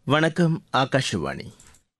வணக்கம் ஆகாஷவாணி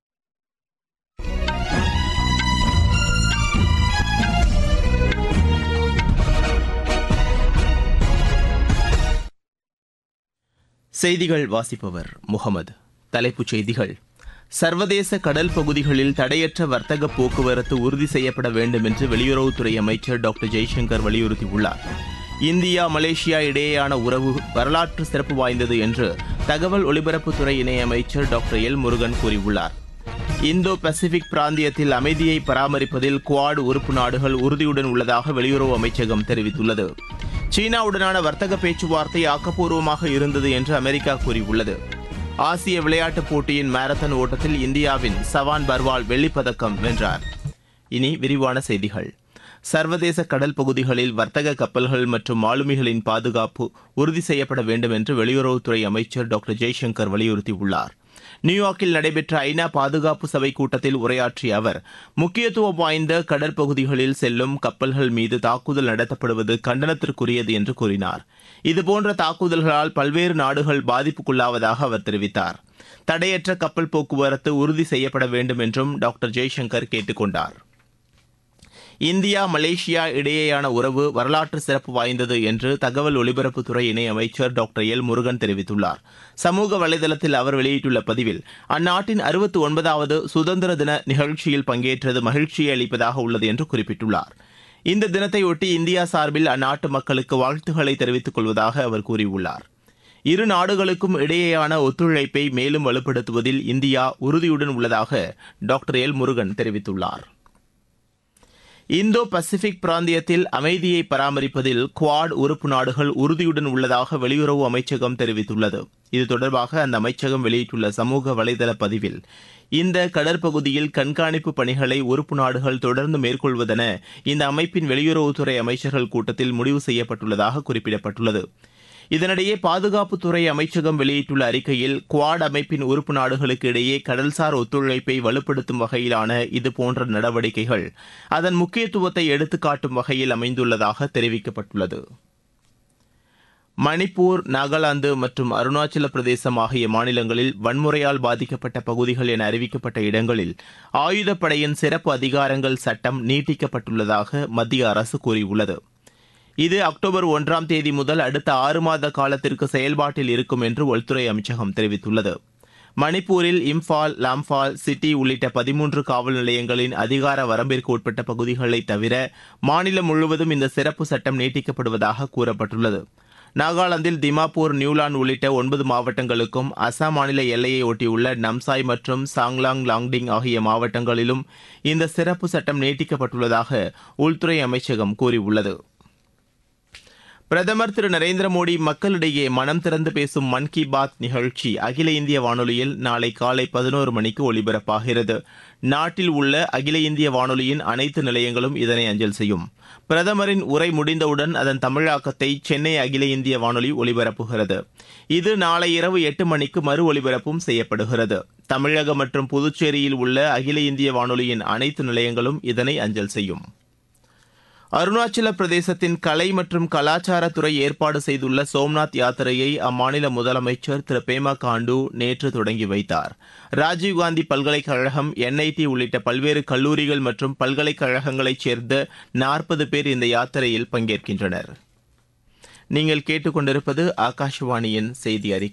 செய்திகள் வாசிப்பவர் முகமது தலைப்புச் செய்திகள் சர்வதேச கடல் பகுதிகளில் தடையற்ற வர்த்தக போக்குவரத்து உறுதி செய்யப்பட வேண்டும் என்று வெளியுறவுத்துறை அமைச்சர் டாக்டர் ஜெய்சங்கர் வலியுறுத்தியுள்ளார் இந்தியா மலேசியா இடையேயான உறவு வரலாற்று சிறப்பு வாய்ந்தது என்று தகவல் ஒலிபரப்புத்துறை இணையமைச்சர் டாக்டர் எல் முருகன் கூறியுள்ளார் இந்தோ பசிபிக் பிராந்தியத்தில் அமைதியை பராமரிப்பதில் குவாட் உறுப்பு நாடுகள் உறுதியுடன் உள்ளதாக வெளியுறவு அமைச்சகம் தெரிவித்துள்ளது சீனாவுடனான வர்த்தக பேச்சுவார்த்தை ஆக்கப்பூர்வமாக இருந்தது என்று அமெரிக்கா கூறியுள்ளது ஆசிய விளையாட்டுப் போட்டியின் மாரத்தான் ஓட்டத்தில் இந்தியாவின் சவான் பர்வால் வெள்ளிப்பதக்கம் வென்றார் இனி விரிவான செய்திகள் சர்வதேச கடல் பகுதிகளில் வர்த்தக கப்பல்கள் மற்றும் மாலுமிகளின் பாதுகாப்பு உறுதி செய்யப்பட வேண்டும் என்று வெளியுறவுத்துறை அமைச்சர் டாக்டர் ஜெய்சங்கர் வலியுறுத்தியுள்ளார் நியூயார்க்கில் நடைபெற்ற ஐநா பாதுகாப்பு சபை கூட்டத்தில் உரையாற்றிய அவர் முக்கியத்துவம் வாய்ந்த கடற்பகுதிகளில் செல்லும் கப்பல்கள் மீது தாக்குதல் நடத்தப்படுவது கண்டனத்திற்குரியது என்று கூறினார் இதுபோன்ற தாக்குதல்களால் பல்வேறு நாடுகள் பாதிப்புக்குள்ளாவதாக அவர் தெரிவித்தார் தடையற்ற கப்பல் போக்குவரத்து உறுதி செய்யப்பட வேண்டும் என்றும் டாக்டர் ஜெய்சங்கர் கேட்டுக் கொண்டார் இந்தியா மலேசியா இடையேயான உறவு வரலாற்று சிறப்பு வாய்ந்தது என்று தகவல் ஒலிபரப்புத்துறை இணையமைச்சர் டாக்டர் எல் முருகன் தெரிவித்துள்ளார் சமூக வலைதளத்தில் அவர் வெளியிட்டுள்ள பதிவில் அந்நாட்டின் அறுபத்தி ஒன்பதாவது சுதந்திர தின நிகழ்ச்சியில் பங்கேற்றது மகிழ்ச்சியை அளிப்பதாக உள்ளது என்று குறிப்பிட்டுள்ளார் இந்த தினத்தையொட்டி இந்தியா சார்பில் அந்நாட்டு மக்களுக்கு வாழ்த்துக்களை தெரிவித்துக் கொள்வதாக அவர் கூறியுள்ளார் இரு நாடுகளுக்கும் இடையேயான ஒத்துழைப்பை மேலும் வலுப்படுத்துவதில் இந்தியா உறுதியுடன் உள்ளதாக டாக்டர் எல் முருகன் தெரிவித்துள்ளார் இந்தோ பசிபிக் பிராந்தியத்தில் அமைதியை பராமரிப்பதில் குவாட் உறுப்பு நாடுகள் உறுதியுடன் உள்ளதாக வெளியுறவு அமைச்சகம் தெரிவித்துள்ளது இது தொடர்பாக அந்த அமைச்சகம் வெளியிட்டுள்ள சமூக வலைதள பதிவில் இந்த கடற்பகுதியில் கண்காணிப்பு பணிகளை உறுப்பு நாடுகள் தொடர்ந்து மேற்கொள்வதென இந்த அமைப்பின் வெளியுறவுத்துறை அமைச்சர்கள் கூட்டத்தில் முடிவு செய்யப்பட்டுள்ளதாக குறிப்பிடப்பட்டுள்ளது இதனிடையே பாதுகாப்புத்துறை அமைச்சகம் வெளியிட்டுள்ள அறிக்கையில் குவாட் அமைப்பின் உறுப்பு நாடுகளுக்கு இடையே கடல்சார் ஒத்துழைப்பை வலுப்படுத்தும் வகையிலான இதுபோன்ற நடவடிக்கைகள் அதன் முக்கியத்துவத்தை எடுத்துக்காட்டும் வகையில் அமைந்துள்ளதாக தெரிவிக்கப்பட்டுள்ளது மணிப்பூர் நாகாலாந்து மற்றும் அருணாச்சல பிரதேசம் ஆகிய மாநிலங்களில் வன்முறையால் பாதிக்கப்பட்ட பகுதிகள் என அறிவிக்கப்பட்ட இடங்களில் ஆயுதப்படையின் சிறப்பு அதிகாரங்கள் சட்டம் நீட்டிக்கப்பட்டுள்ளதாக மத்திய அரசு கூறியுள்ளது இது அக்டோபர் ஒன்றாம் தேதி முதல் அடுத்த ஆறு மாத காலத்திற்கு செயல்பாட்டில் இருக்கும் என்று உள்துறை அமைச்சகம் தெரிவித்துள்ளது மணிப்பூரில் இம்பால் லாம்பால் சிட்டி உள்ளிட்ட பதிமூன்று காவல் நிலையங்களின் அதிகார வரம்பிற்கு உட்பட்ட பகுதிகளை தவிர மாநிலம் முழுவதும் இந்த சிறப்பு சட்டம் நீட்டிக்கப்படுவதாக கூறப்பட்டுள்ளது நாகாலாந்தில் திமாப்பூர் நியூலாந்து உள்ளிட்ட ஒன்பது மாவட்டங்களுக்கும் அசாம் மாநில எல்லையை ஒட்டியுள்ள நம்சாய் மற்றும் சாங்லாங் லாங்டிங் ஆகிய மாவட்டங்களிலும் இந்த சிறப்பு சட்டம் நீட்டிக்கப்பட்டுள்ளதாக உள்துறை அமைச்சகம் கூறியுள்ளது பிரதமர் திரு நரேந்திர மோடி மக்களிடையே மனம் திறந்து பேசும் மன் கி பாத் நிகழ்ச்சி அகில இந்திய வானொலியில் நாளை காலை பதினோரு மணிக்கு ஒலிபரப்பாகிறது நாட்டில் உள்ள அகில இந்திய வானொலியின் அனைத்து நிலையங்களும் இதனை அஞ்சல் செய்யும் பிரதமரின் உரை முடிந்தவுடன் அதன் தமிழாக்கத்தை சென்னை அகில இந்திய வானொலி ஒலிபரப்புகிறது இது நாளை இரவு எட்டு மணிக்கு மறு ஒலிபரப்பும் செய்யப்படுகிறது தமிழகம் மற்றும் புதுச்சேரியில் உள்ள அகில இந்திய வானொலியின் அனைத்து நிலையங்களும் இதனை அஞ்சல் செய்யும் அருணாச்சல பிரதேசத்தின் கலை மற்றும் கலாச்சாரத்துறை ஏற்பாடு செய்துள்ள சோம்நாத் யாத்திரையை அம்மாநில முதலமைச்சர் திரு பேமா காண்டு நேற்று தொடங்கி வைத்தார் ராஜீவ்காந்தி பல்கலைக்கழகம் என்ஐடி உள்ளிட்ட பல்வேறு கல்லூரிகள் மற்றும் பல்கலைக்கழகங்களைச் சேர்ந்த நாற்பது பேர் இந்த யாத்திரையில் பங்கேற்கின்றனர் நீங்கள் கேட்டுக்கொண்டிருப்பது ஆகாஷவாணியின் செய்தி அறிக்கை